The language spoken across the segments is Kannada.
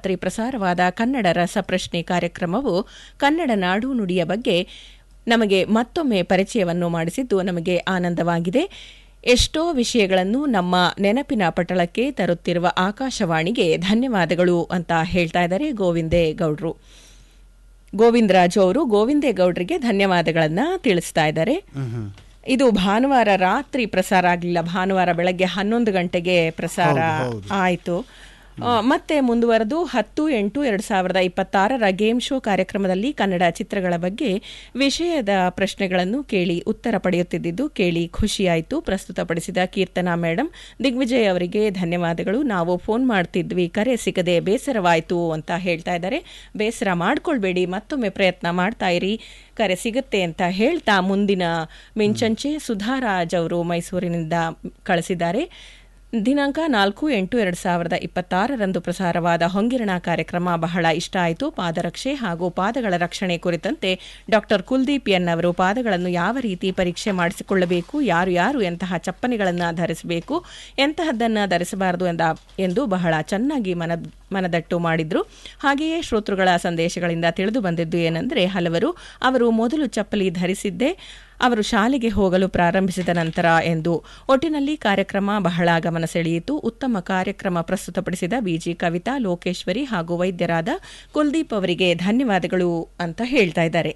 ರಾತ್ರಿ ಪ್ರಸಾರವಾದ ಕನ್ನಡ ರಸಪ್ರಶ್ನೆ ಕಾರ್ಯಕ್ರಮವು ಕನ್ನಡ ನಾಡು ನುಡಿಯ ಬಗ್ಗೆ ನಮಗೆ ಮತ್ತೊಮ್ಮೆ ಪರಿಚಯವನ್ನು ಮಾಡಿಸಿದ್ದು ನಮಗೆ ಆನಂದವಾಗಿದೆ ಎಷ್ಟೋ ವಿಷಯಗಳನ್ನು ನಮ್ಮ ನೆನಪಿನ ಪಟಳಕ್ಕೆ ತರುತ್ತಿರುವ ಆಕಾಶವಾಣಿಗೆ ಧನ್ಯವಾದಗಳು ಅಂತ ಹೇಳ್ತಾ ಇದ್ದಾರೆ ಗೋವಿಂದೇ ಗೌಡ್ರು ಗೋವಿಂದರಾಜು ಅವರು ಗೋವಿಂದೇಗೌಡರಿಗೆ ಧನ್ಯವಾದಗಳನ್ನ ತಿಳಿಸ್ತಾ ಇದ್ದಾರೆ ಇದು ಭಾನುವಾರ ರಾತ್ರಿ ಪ್ರಸಾರ ಆಗಲಿಲ್ಲ ಭಾನುವಾರ ಬೆಳಗ್ಗೆ ಹನ್ನೊಂದು ಗಂಟೆಗೆ ಪ್ರಸಾರ ಆಯಿತು ಆ, ಮತ್ತೆ ಮುಂದುವರೆದು ಹತ್ತು ಎಂಟು ಎರಡು ಸಾವಿರದ ಇಪ್ಪತ್ತಾರರ ಗೇಮ್ ಶೋ ಕಾರ್ಯಕ್ರಮದಲ್ಲಿ ಕನ್ನಡ ಚಿತ್ರಗಳ ಬಗ್ಗೆ ವಿಷಯದ ಪ್ರಶ್ನೆಗಳನ್ನು ಕೇಳಿ ಉತ್ತರ ಪಡೆಯುತ್ತಿದ್ದುದು ಕೇಳಿ ಖುಷಿಯಾಯಿತು ಪ್ರಸ್ತುತಪಡಿಸಿದ ಕೀರ್ತನಾ ಮೇಡಮ್ ದಿಗ್ವಿಜಯ್ ಅವರಿಗೆ ಧನ್ಯವಾದಗಳು ನಾವು ಫೋನ್ ಮಾಡ್ತಿದ್ವಿ ಕರೆ ಸಿಗದೆ ಬೇಸರವಾಯಿತು ಅಂತ ಹೇಳ್ತಾ ಇದ್ದಾರೆ ಬೇಸರ ಮಾಡ್ಕೊಳ್ಬೇಡಿ ಮತ್ತೊಮ್ಮೆ ಪ್ರಯತ್ನ ಮಾಡ್ತಾ ಇರಿ ಕರೆ ಸಿಗುತ್ತೆ ಅಂತ ಹೇಳ್ತಾ ಮುಂದಿನ ಮಿಂಚಂಚೆ ಸುಧಾರಾಜ್ ಅವರು ಮೈಸೂರಿನಿಂದ ಕಳಿಸಿದ್ದಾರೆ ದಿನಾಂಕ ನಾಲ್ಕು ಎಂಟು ಎರಡು ಸಾವಿರದ ಇಪ್ಪತ್ತಾರರಂದು ಪ್ರಸಾರವಾದ ಹೊಂಗಿರಣ ಕಾರ್ಯಕ್ರಮ ಬಹಳ ಇಷ್ಟ ಆಯಿತು ಪಾದರಕ್ಷೆ ಹಾಗೂ ಪಾದಗಳ ರಕ್ಷಣೆ ಕುರಿತಂತೆ ಡಾಕ್ಟರ್ ಕುಲ್ದೀಪ್ ಎನ್ ಅವರು ಪಾದಗಳನ್ನು ಯಾವ ರೀತಿ ಪರೀಕ್ಷೆ ಮಾಡಿಸಿಕೊಳ್ಳಬೇಕು ಯಾರು ಯಾರು ಎಂತಹ ಚಪ್ಪನೆಗಳನ್ನು ಧರಿಸಬೇಕು ಎಂತಹದ್ದನ್ನು ಧರಿಸಬಾರದು ಎಂದ ಎಂದು ಬಹಳ ಚೆನ್ನಾಗಿ ಮನ ಮನದಟ್ಟು ಮಾಡಿದ್ರು ಹಾಗೆಯೇ ಶ್ರೋತೃಗಳ ಸಂದೇಶಗಳಿಂದ ತಿಳಿದು ಬಂದಿದ್ದು ಏನೆಂದರೆ ಹಲವರು ಅವರು ಮೊದಲು ಚಪ್ಪಲಿ ಧರಿಸಿದ್ದೇ ಅವರು ಶಾಲೆಗೆ ಹೋಗಲು ಪ್ರಾರಂಭಿಸಿದ ನಂತರ ಎಂದು ಒಟ್ಟಿನಲ್ಲಿ ಕಾರ್ಯಕ್ರಮ ಬಹಳ ಗಮನ ಸೆಳೆಯಿತು ಉತ್ತಮ ಕಾರ್ಯಕ್ರಮ ಪ್ರಸ್ತುತಪಡಿಸಿದ ಬಿಜಿ ಕವಿತಾ ಲೋಕೇಶ್ವರಿ ಹಾಗೂ ವೈದ್ಯರಾದ ಕುಲ್ದೀಪ್ ಅವರಿಗೆ ಧನ್ಯವಾದಗಳು ಅಂತ ಹೇಳ್ತಾ ಇದ್ದಾರೆ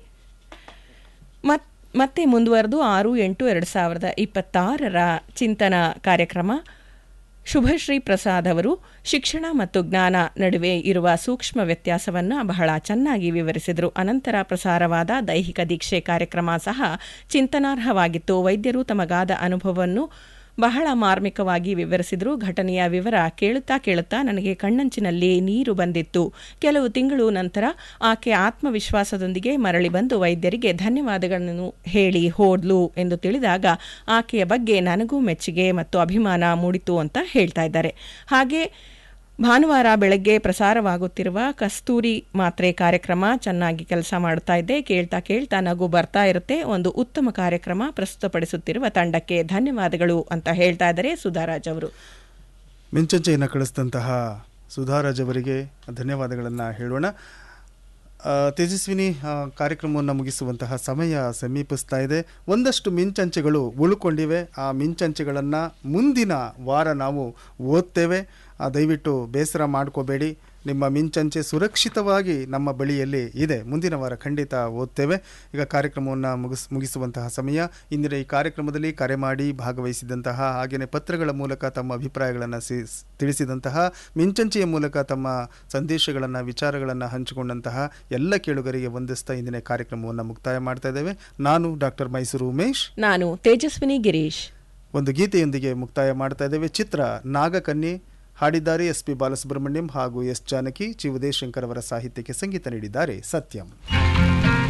ಮತ್- ಮತ್ತೆ ಮುಂದುವರೆದು ಆರು ಎಂಟು ಎರಡು ಸಾವಿರದ ಇಪ್ಪತ್ತಾರರ ಚಿಂತನ ಕಾರ್ಯಕ್ರಮ ಶುಭಶ್ರೀ ಪ್ರಸಾದ್ ಅವರು ಶಿಕ್ಷಣ ಮತ್ತು ಜ್ಞಾನ ನಡುವೆ ಇರುವ ಸೂಕ್ಷ್ಮ ವ್ಯತ್ಯಾಸವನ್ನು ಬಹಳ ಚೆನ್ನಾಗಿ ವಿವರಿಸಿದರು ಅನಂತರ ಪ್ರಸಾರವಾದ ದೈಹಿಕ ದೀಕ್ಷೆ ಕಾರ್ಯಕ್ರಮ ಸಹ ಚಿಂತನಾರ್ಹವಾಗಿತ್ತು ವೈದ್ಯರು ತಮಗಾದ ಅನುಭವವನ್ನು ಬಹಳ ಮಾರ್ಮಿಕವಾಗಿ ವಿವರಿಸಿದರು ಘಟನೆಯ ವಿವರ ಕೇಳುತ್ತಾ ಕೇಳುತ್ತಾ ನನಗೆ ಕಣ್ಣಂಚಿನಲ್ಲಿ ನೀರು ಬಂದಿತ್ತು ಕೆಲವು ತಿಂಗಳು ನಂತರ ಆಕೆ ಆತ್ಮವಿಶ್ವಾಸದೊಂದಿಗೆ ಮರಳಿ ಬಂದು ವೈದ್ಯರಿಗೆ ಧನ್ಯವಾದಗಳನ್ನು ಹೇಳಿ ಹೋದ್ಲು ಎಂದು ತಿಳಿದಾಗ ಆಕೆಯ ಬಗ್ಗೆ ನನಗೂ ಮೆಚ್ಚುಗೆ ಮತ್ತು ಅಭಿಮಾನ ಮೂಡಿತು ಅಂತ ಹೇಳ್ತಾ ಇದ್ದಾರೆ ಹಾಗೆ ಭಾನುವಾರ ಬೆಳಗ್ಗೆ ಪ್ರಸಾರವಾಗುತ್ತಿರುವ ಕಸ್ತೂರಿ ಮಾತ್ರೆ ಕಾರ್ಯಕ್ರಮ ಚೆನ್ನಾಗಿ ಕೆಲಸ ಮಾಡುತ್ತಾ ಇದ್ದೆ ಕೇಳ್ತಾ ಕೇಳ್ತಾ ನಗು ಬರ್ತಾ ಇರುತ್ತೆ ಒಂದು ಉತ್ತಮ ಕಾರ್ಯಕ್ರಮ ಪ್ರಸ್ತುತಪಡಿಸುತ್ತಿರುವ ತಂಡಕ್ಕೆ ಧನ್ಯವಾದಗಳು ಅಂತ ಹೇಳ್ತಾ ಇದ್ದಾರೆ ಸುಧಾರಾಜ್ ಅವರು ಮಿಂಚಂಚೆಯನ್ನು ಕಳಿಸಿದಂತಹ ಸುಧಾರಾಜ್ ಅವರಿಗೆ ಧನ್ಯವಾದಗಳನ್ನು ಹೇಳೋಣ ಆ, ತೇಜಸ್ವಿನಿ ಆ, ಕಾರ್ಯಕ್ರಮವನ್ನು ಮುಗಿಸುವಂತಹ ಸಮಯ ಸಮೀಪಿಸ್ತಾ ಇದೆ ಒಂದಷ್ಟು ಮಿಂಚಂಚೆಗಳು ಉಳ್ಕೊಂಡಿವೆ ಆ ಮಿಂಚಂಚೆಗಳನ್ನು ಮುಂದಿನ ವಾರ ನಾವು ಓದ್ತೇವೆ ಆ, ದಯವಿಟ್ಟು ಬೇಸರ ಮಾಡ್ಕೋಬೇಡಿ ನಿಮ್ಮ ಮಿಂಚಂಚೆ ಸುರಕ್ಷಿತವಾಗಿ ನಮ್ಮ ಬಳಿಯಲ್ಲಿ ಇದೆ ಮುಂದಿನ ವಾರ ಖಂಡಿತ ಓದ್ತೇವೆ ಈಗ ಕಾರ್ಯಕ್ರಮವನ್ನು ಮುಗಿಸ್ ಮುಗಿಸುವಂತಹ ಸಮಯ ಇಂದಿನ ಈ ಕಾರ್ಯಕ್ರಮದಲ್ಲಿ ಕರೆ ಮಾಡಿ ಭಾಗವಹಿಸಿದಂತಹ ಹಾಗೆಯೇ ಪತ್ರಗಳ ಮೂಲಕ ತಮ್ಮ ಅಭಿಪ್ರಾಯಗಳನ್ನು ಸಿ ತಿಳಿಸಿದಂತಹ ಮಿಂಚಂಚೆಯ ಮೂಲಕ ತಮ್ಮ ಸಂದೇಶಗಳನ್ನು ವಿಚಾರಗಳನ್ನು ಹಂಚಿಕೊಂಡಂತಹ ಎಲ್ಲ ಕೇಳುಗರಿಗೆ ವಂದಿಸ್ತಾ ಇಂದಿನ ಕಾರ್ಯಕ್ರಮವನ್ನು ಮುಕ್ತಾಯ ಮಾಡ್ತಾ ಇದ್ದೇವೆ ನಾನು ಡಾಕ್ಟರ್ ಮೈಸೂರು ಉಮೇಶ್ ನಾನು ತೇಜಸ್ವಿನಿ ಗಿರೀಶ್ ಒಂದು ಗೀತೆಯೊಂದಿಗೆ ಮುಕ್ತಾಯ ಮಾಡ್ತಾ ಇದ್ದೇವೆ ಚಿತ್ರ ನಾಗಕನ್ಯೆ ಹಾಡಿದ್ದಾರೆ ಎಸ್ ಪಿ ಬಾಲಸುಬ್ರಹ್ಮಣ್ಯಂ ಹಾಗೂ ಎಸ್ ಜಾನಕಿ ಚಿ ಉದಯಶಂಕರ್ ಅವರ ಸಾಹಿತ್ಯಕ್ಕೆ ಸಂಗೀತ ನೀಡಿದ್ದಾರೆ ಸತ್ಯಂ